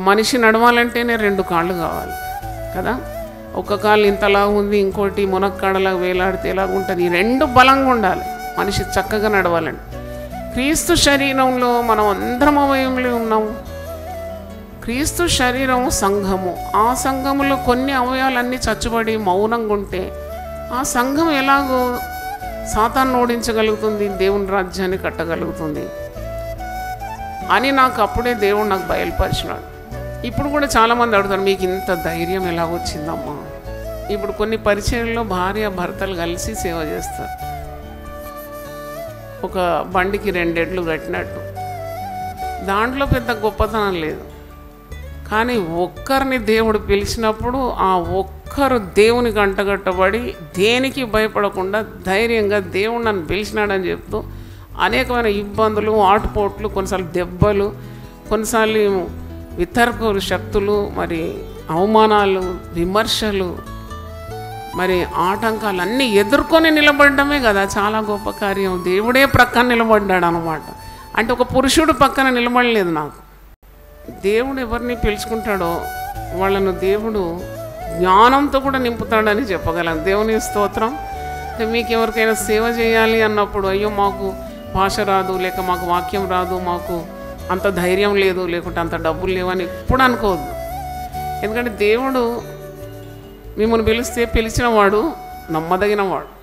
మనిషి నడవాలంటేనే రెండు కాళ్ళు కావాలి కదా ఒక కాళ్ళు ఇంతలా ఉంది ఇంకోటి మునక్కాడలా వేలాడితే ఎలాగ ఉంటుంది ఈ రెండు బలంగా ఉండాలి మనిషి చక్కగా నడవాలండి క్రీస్తు శరీరంలో మనం అందరం అవయములు ఉన్నాము క్రీస్తు శరీరం సంఘము ఆ సంఘములో కొన్ని అవయవాలన్నీ చచ్చుబడి మౌనంగా ఉంటే ఆ సంఘం ఎలాగో సాతాన్ని ఓడించగలుగుతుంది దేవుని రాజ్యాన్ని కట్టగలుగుతుంది అని నాకు అప్పుడే దేవుడు నాకు బయలుపరిచినాడు ఇప్పుడు కూడా చాలామంది అడుగుతారు మీకు ఇంత ధైర్యం ఎలా వచ్చిందమ్మా ఇప్పుడు కొన్ని పరిచయంలో భార్య భర్తలు కలిసి సేవ చేస్తారు ఒక బండికి రెండెడ్లు కట్టినట్టు దాంట్లో పెద్ద గొప్పతనం లేదు కానీ ఒక్కరిని దేవుడు పిలిచినప్పుడు ఆ ఒక్కరు దేవునికి అంటగట్టబడి దేనికి భయపడకుండా ధైర్యంగా దేవుడు నన్ను పిలిచినాడని చెప్తూ అనేకమైన ఇబ్బందులు ఆటుపోట్లు కొన్నిసార్లు దెబ్బలు కొన్నిసార్లు వితర్క శక్తులు మరి అవమానాలు విమర్శలు మరి ఆటంకాలు అన్నీ ఎదుర్కొని నిలబడడమే కదా చాలా గొప్ప కార్యం దేవుడే ప్రక్కన నిలబడ్డాడు అనమాట అంటే ఒక పురుషుడు పక్కన నిలబడలేదు నాకు దేవుడు ఎవరిని పిలుచుకుంటాడో వాళ్ళను దేవుడు జ్ఞానంతో కూడా నింపుతాడని చెప్పగలను దేవుని స్తోత్రం అంటే మీకు ఎవరికైనా సేవ చేయాలి అన్నప్పుడు అయ్యో మాకు భాష రాదు లేక మాకు వాక్యం రాదు మాకు అంత ధైర్యం లేదు లేకుంటే అంత డబ్బులు లేవని ఎప్పుడు అనుకోవద్దు ఎందుకంటే దేవుడు మిమ్మల్ని పిలిస్తే పిలిచిన వాడు నమ్మదగిన వాడు